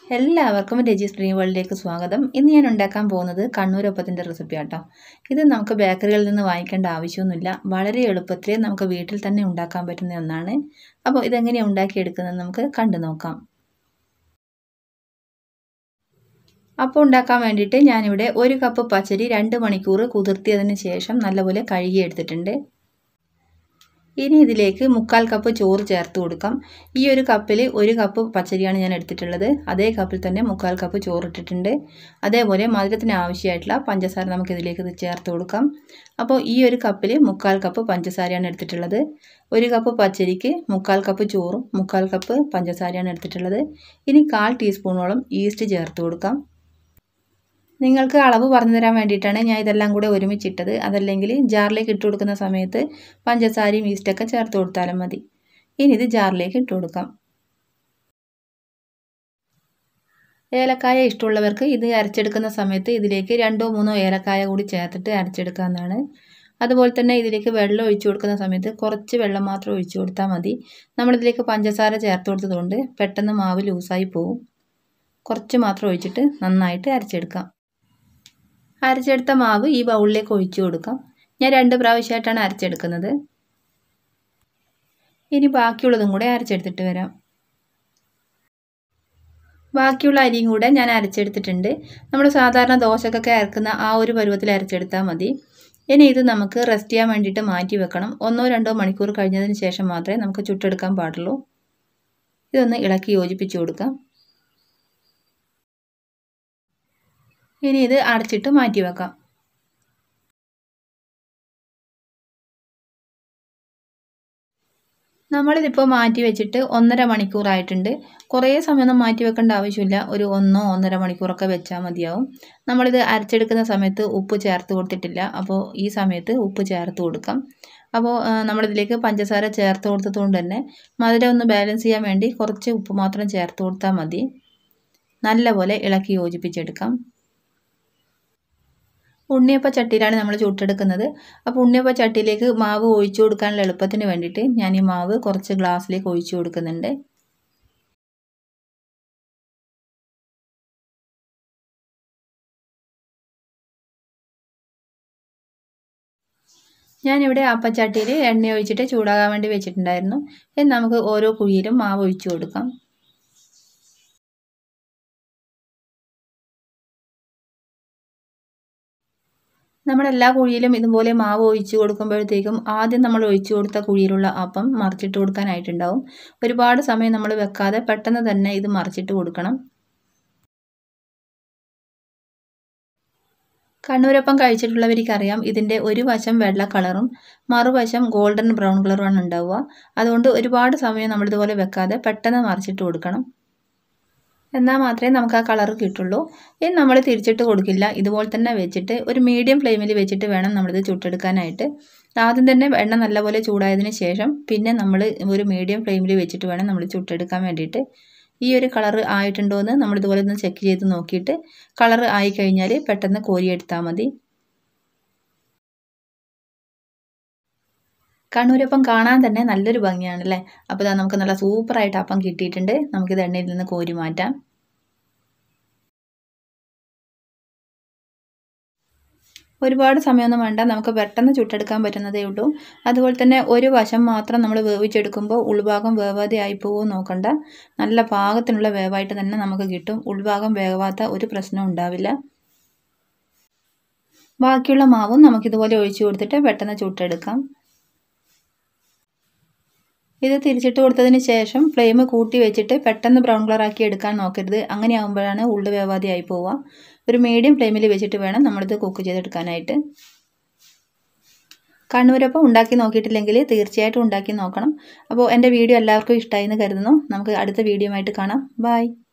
എല്ലാവർക്കും രജി സ്ട്രീം വേൾഡിലേക്ക് സ്വാഗതം ഇന്ന് ഞാൻ ഉണ്ടാക്കാൻ പോകുന്നത് കണ്ണൂരൊപ്പത്തിൻ്റെ റെസിപ്പി ആട്ടോ ഇത് നമുക്ക് ബേക്കറികളിൽ നിന്ന് വാങ്ങിക്കേണ്ട ആവശ്യമൊന്നുമില്ല വളരെ എളുപ്പത്തിൽ നമുക്ക് വീട്ടിൽ തന്നെ ഉണ്ടാക്കാൻ പറ്റുന്ന ഒന്നാണ് അപ്പോൾ ഇതെങ്ങനെയാണ് ഉണ്ടാക്കിയെടുക്കുന്നത് നമുക്ക് കണ്ടു നോക്കാം അപ്പോൾ ഉണ്ടാക്കാൻ വേണ്ടിയിട്ട് ഞാനിവിടെ ഒരു കപ്പ് പച്ചരി രണ്ട് മണിക്കൂർ കുതിർത്തിയതിന് ശേഷം നല്ലപോലെ കഴുകി എടുത്തിട്ടുണ്ട് ഇനി ഇതിലേക്ക് മുക്കാൽ കപ്പ് ചോറ് ചേർത്ത് കൊടുക്കാം ഈ ഒരു കപ്പിൽ ഒരു കപ്പ് പച്ചരിയാണ് ഞാൻ എടുത്തിട്ടുള്ളത് അതേ കപ്പിൽ തന്നെ മുക്കാൽ കപ്പ് ചോറ് ഇട്ടിട്ടുണ്ട് അതേപോലെ മധുരത്തിന് ആവശ്യമായിട്ടുള്ള പഞ്ചസാര നമുക്ക് ഇതിലേക്ക് ചേർത്ത് കൊടുക്കാം അപ്പോൾ ഈ ഒരു കപ്പിൽ മുക്കാൽ കപ്പ് പഞ്ചസാരയാണ് എടുത്തിട്ടുള്ളത് ഒരു കപ്പ് പച്ചരിക്ക് മുക്കാൽ കപ്പ് ചോറും മുക്കാൽ കപ്പ് പഞ്ചസാരയാണ് എടുത്തിട്ടുള്ളത് ഇനി കാൽ ടീസ്പൂണോളം ഈസ്റ്റ് ചേർത്ത് കൊടുക്കാം നിങ്ങൾക്ക് അളവ് പറഞ്ഞു തരാൻ വേണ്ടിയിട്ടാണ് ഞാൻ ഇതെല്ലാം കൂടെ ഒരുമിച്ചിട്ടത് അതല്ലെങ്കിൽ ജാറിലേക്ക് ഇട്ട് കൊടുക്കുന്ന സമയത്ത് പഞ്ചസാരയും ഈസ്റ്റൊക്കെ ചേർത്ത് കൊടുത്താലും മതി ഇനി ഇത് ജാറിലേക്ക് ഇട്ട് കൊടുക്കാം ഏലക്കായ ഇഷ്ടമുള്ളവർക്ക് ഇത് അരച്ചെടുക്കുന്ന സമയത്ത് ഇതിലേക്ക് രണ്ടോ മൂന്നോ ഏലക്കായ കൂടി ചേർത്തിട്ട് അരച്ചെടുക്കാവുന്നതാണ് അതുപോലെ തന്നെ ഇതിലേക്ക് വെള്ളം ഒഴിച്ചു കൊടുക്കുന്ന സമയത്ത് കുറച്ച് വെള്ളം മാത്രം ഒഴിച്ചു കൊടുത്താൽ മതി നമ്മളിതിലേക്ക് പഞ്ചസാര ചേർത്ത് കൊടുത്തതുകൊണ്ട് പെട്ടെന്ന് മാവ് ലൂസായി പോവും കുറച്ച് മാത്രം ഒഴിച്ചിട്ട് നന്നായിട്ട് അരച്ചെടുക്കാം അരച്ചെടുത്ത മാവ് ഈ ബൗളിലേക്ക് ഒഴിച്ചു കൊടുക്കാം ഞാൻ രണ്ട് പ്രാവശ്യമായിട്ടാണ് അരച്ചെടുക്കുന്നത് ഇനി ബാക്കിയുള്ളതും കൂടെ അരച്ചെടുത്തിട്ട് വരാം ബാക്കിയുള്ള അരിയും കൂടെ ഞാൻ അരച്ചെടുത്തിട്ടുണ്ട് നമ്മൾ സാധാരണ ദോശക്കൊക്കെ അരക്കുന്ന ആ ഒരു പരുവത്തിൽ അരച്ചെടുത്താൽ മതി ഇനി ഇത് നമുക്ക് റെസ്റ്റ് ചെയ്യാൻ വേണ്ടിയിട്ട് മാറ്റി വെക്കണം ഒന്നോ രണ്ടോ മണിക്കൂർ കഴിഞ്ഞതിന് ശേഷം മാത്രമേ നമുക്ക് ചുട്ടെടുക്കാൻ പാടുള്ളൂ ഇതൊന്ന് ഇളക്കി യോജിപ്പിച്ച് കൊടുക്കാം ഇനി ഇത് അടച്ചിട്ട് മാറ്റി വെക്കാം നമ്മളിതിപ്പോൾ മാറ്റി വെച്ചിട്ട് ഒന്നര മണിക്കൂറായിട്ടുണ്ട് കുറേ സമയമൊന്നും മാറ്റി വെക്കേണ്ട ആവശ്യമില്ല ഒരു ഒന്നോ ഒന്നര മണിക്കൂറൊക്കെ വെച്ചാൽ മതിയാവും നമ്മളിത് അരച്ചെടുക്കുന്ന സമയത്ത് ഉപ്പ് ചേർത്ത് കൊടുത്തിട്ടില്ല അപ്പോൾ ഈ സമയത്ത് ഉപ്പ് ചേർത്ത് കൊടുക്കാം അപ്പോൾ നമ്മളിതിലേക്ക് പഞ്ചസാര ചേർത്ത് കൊടുത്തതുകൊണ്ട് തന്നെ മധുരം ഒന്ന് ബാലൻസ് ചെയ്യാൻ വേണ്ടി കുറച്ച് ഉപ്പ് മാത്രം ചേർത്ത് കൊടുത്താൽ മതി നല്ലപോലെ ഇളക്കി യോജിപ്പിച്ചെടുക്കാം ഉണ്ണിയപ്പ ചട്ടിയിലാണ് നമ്മൾ ചുട്ടെടുക്കുന്നത് അപ്പോൾ ഉണ്ണിയപ്പ ചട്ടിയിലേക്ക് മാവ് ഒഴിച്ചു കൊടുക്കാനുള്ള എളുപ്പത്തിന് വേണ്ടിയിട്ട് ഞാൻ ഈ മാവ് കുറച്ച് ഗ്ലാസ്സിലേക്ക് ഒഴിച്ചു കൊടുക്കുന്നുണ്ട് ഞാനിവിടെ അപ്പച്ചട്ടിയിൽ എണ്ണ ഒഴിച്ചിട്ട് ചൂടാകാൻ വേണ്ടി വെച്ചിട്ടുണ്ടായിരുന്നു ഇനി നമുക്ക് ഓരോ കുഴിയിലും മാവ് ഒഴിച്ചു കൊടുക്കാം നമ്മളെല്ലാ കുഴിയിലും ഇതുപോലെ മാവ് ഒഴിച്ചു കൊടുക്കുമ്പോഴത്തേക്കും ആദ്യം നമ്മൾ ഒഴിച്ചു കൊടുത്ത കുഴിയിലുള്ള അപ്പം മറിച്ചിട്ട് കൊടുക്കാനായിട്ടുണ്ടാവും ഒരുപാട് സമയം നമ്മൾ വെക്കാതെ പെട്ടെന്ന് തന്നെ ഇത് മറിച്ചിട്ട് കൊടുക്കണം കണ്ണൂരപ്പം കഴിച്ചിട്ടുള്ളവർക്കറിയാം ഇതിൻ്റെ ഒരു വശം വെള്ള കളറും മറുവശം ഗോൾഡൻ ബ്രൗൺ കളറുമാണ് ഉണ്ടാവുക അതുകൊണ്ട് ഒരുപാട് സമയം നമ്മളിതുപോലെ വെക്കാതെ പെട്ടെന്ന് മറിച്ചിട്ട് കൊടുക്കണം എന്നാൽ മാത്രമേ നമുക്ക് ആ കളർ കിട്ടുള്ളൂ ഇനി നമ്മൾ തിരിച്ചിട്ട് കൊടുക്കില്ല ഇതുപോലെ തന്നെ വെച്ചിട്ട് ഒരു മീഡിയം ഫ്ലെയിമിൽ വെച്ചിട്ട് വേണം നമ്മളിത് ചുട്ടെടുക്കാനായിട്ട് ആദ്യം തന്നെ എണ്ണ നല്ലപോലെ ചൂടായതിന് ശേഷം പിന്നെ നമ്മൾ ഒരു മീഡിയം ഫ്ലെയിമിൽ വെച്ചിട്ട് വേണം നമ്മൾ ചുട്ടെടുക്കാൻ വേണ്ടിയിട്ട് ഈ ഒരു കളർ ആയിട്ടുണ്ടോ എന്ന് നമ്മളിതുപോലെ ഒന്ന് ചെക്ക് ചെയ്ത് നോക്കിയിട്ട് കളർ ആയി കഴിഞ്ഞാൽ പെട്ടെന്ന് കോരിയെടുത്താൽ മതി കണ്ണൂരപ്പം കാണാൻ തന്നെ നല്ലൊരു ഭംഗിയാണല്ലേ അപ്പോൾ ഇതാ നമുക്ക് നല്ല സൂപ്പറായിട്ട് അപ്പം കിട്ടിയിട്ടുണ്ട് നമുക്കിത് എണ്ണയിൽ നിന്ന് കോരി മാറ്റാം ഒരുപാട് സമയമൊന്നും വേണ്ട നമുക്ക് പെട്ടെന്ന് ചുട്ടെടുക്കാൻ പറ്റുന്നതേ ഉള്ളൂ അതുപോലെ തന്നെ ഒരു വശം മാത്രം നമ്മൾ വേവിച്ചെടുക്കുമ്പോൾ ഉൾഭാഗം വേവാതെ ആയി പോകുമോ നോക്കണ്ട നല്ല പാകത്തിനുള്ള വേവായിട്ട് തന്നെ നമുക്ക് കിട്ടും ഉൾഭാഗം വേവാത്ത ഒരു പ്രശ്നം ഉണ്ടാവില്ല ബാക്കിയുള്ള മാവും നമുക്കിതുപോലെ ഒഴിച്ചു കൊടുത്തിട്ട് പെട്ടെന്ന് ചുട്ടെടുക്കാം ഇത് തിരിച്ചിട്ട് കൊടുത്തതിന് ശേഷം ഫ്ലെയിം കൂട്ടി വെച്ചിട്ട് പെട്ടെന്ന് ബ്രൗൺ കളർ ആക്കി എടുക്കാൻ നോക്കരുത് അങ്ങനെ ആകുമ്പോഴാണ് ഉള്ളു വേവാതെ ആയി പോവുക ഒരു മീഡിയം ഫ്ലെയിമിൽ വെച്ചിട്ട് വേണം നമ്മളിത് കുക്ക് ചെയ്തെടുക്കാനായിട്ട് കണ്ണൂരപ്പം ഉണ്ടാക്കി നോക്കിയിട്ടില്ലെങ്കിൽ തീർച്ചയായിട്ടും ഉണ്ടാക്കി നോക്കണം അപ്പോൾ എൻ്റെ വീഡിയോ എല്ലാവർക്കും ഇഷ്ടമായി എന്ന് കരുതുന്നു നമുക്ക് അടുത്ത വീഡിയോ ആയിട്ട് കാണാം ബായ്